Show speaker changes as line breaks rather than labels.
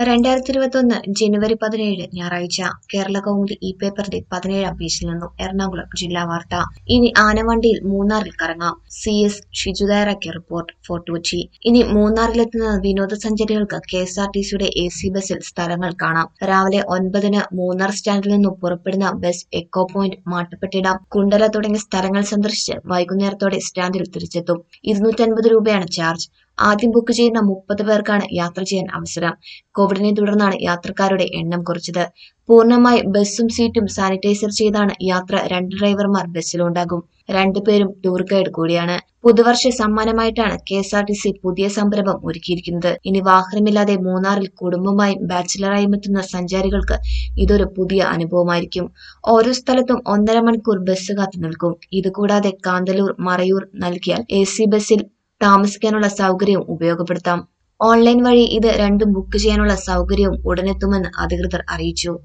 രണ്ടായിരത്തി ഇരുപത്തൊന്ന് ജനുവരി പതിനേഴ് ഞായറാഴ്ച കേരള കൗമുദി ഈ പേപ്പറിന്റെ പതിനേഴാം പേജിൽ നിന്നും എറണാകുളം ജില്ലാ വാർത്ത ഇനി ആനവണ്ടിയിൽ മൂന്നാറിൽ കറങ്ങാം സി എസ് ഷിജു തയ്യാറാക്കിയ റിപ്പോർട്ട് ഫോർട്ട് കൊച്ചി ഇനി മൂന്നാറിലെത്തുന്ന വിനോദസഞ്ചാരികൾക്ക് കെ എസ് ആർ ടി സിയുടെ എ സി ബസ്സിൽ സ്ഥലങ്ങൾ കാണാം രാവിലെ ഒൻപതിന് മൂന്നാർ സ്റ്റാൻഡിൽ നിന്നും പുറപ്പെടുന്ന bus echo point Mattupetty dam Kundala തുടങ്ങിയ സ്ഥലങ്ങൾ സന്ദർശിച്ച് വൈകുന്നേരത്തോടെ സ്റ്റാൻഡിൽ തിരിച്ചെത്തും ഇരുന്നൂറ്റൻപത് രൂപയാണ് ചാർജ് ആദ്യം ബുക്ക് ചെയ്യുന്ന മുപ്പത് പേർക്കാണ് യാത്ര ചെയ്യാൻ അവസരം കോവിഡിനെ തുടർന്നാണ് യാത്രക്കാരുടെ എണ്ണം കുറച്ചത് പൂർണ്ണമായി ബസ്സും സീറ്റും സാനിറ്റൈസർ ചെയ്താണ് യാത്ര രണ്ട് ഡ്രൈവർമാർ ബസ്സിലുണ്ടാകും രണ്ടുപേരും ടൂർ ഗൈഡ് കൂടിയാണ് പുതുവർഷ സമ്മാനമായിട്ടാണ് K S R T C പുതിയ സംരംഭം ഒരുക്കിയിരിക്കുന്നത് ഇനി വാഹനമില്ലാതെ മൂന്നാറിൽ കുടുംബമായും ബാച്ചിലറായും എത്തുന്ന സഞ്ചാരികൾക്ക് ഇതൊരു പുതിയ അനുഭവമായിരിക്കും ഓരോ സ്ഥലത്തും ഒന്നര മണിക്കൂർ ബസ് കാത്തു നിൽക്കും ഇതുകൂടാതെ കാന്തല്ലൂർ മറയൂർ നൽകിയാൽ എ സി ബസ്സിൽ താമസിക്കാനുള്ള സൗകര്യവും ഉപയോഗപ്പെടുത്താം ഓൺലൈൻ വഴി ഇത് രണ്ടും ബുക്ക് ചെയ്യാനുള്ള സൗകര്യവും ഉടനെത്തുമെന്ന് അധികൃതർ അറിയിച്ചു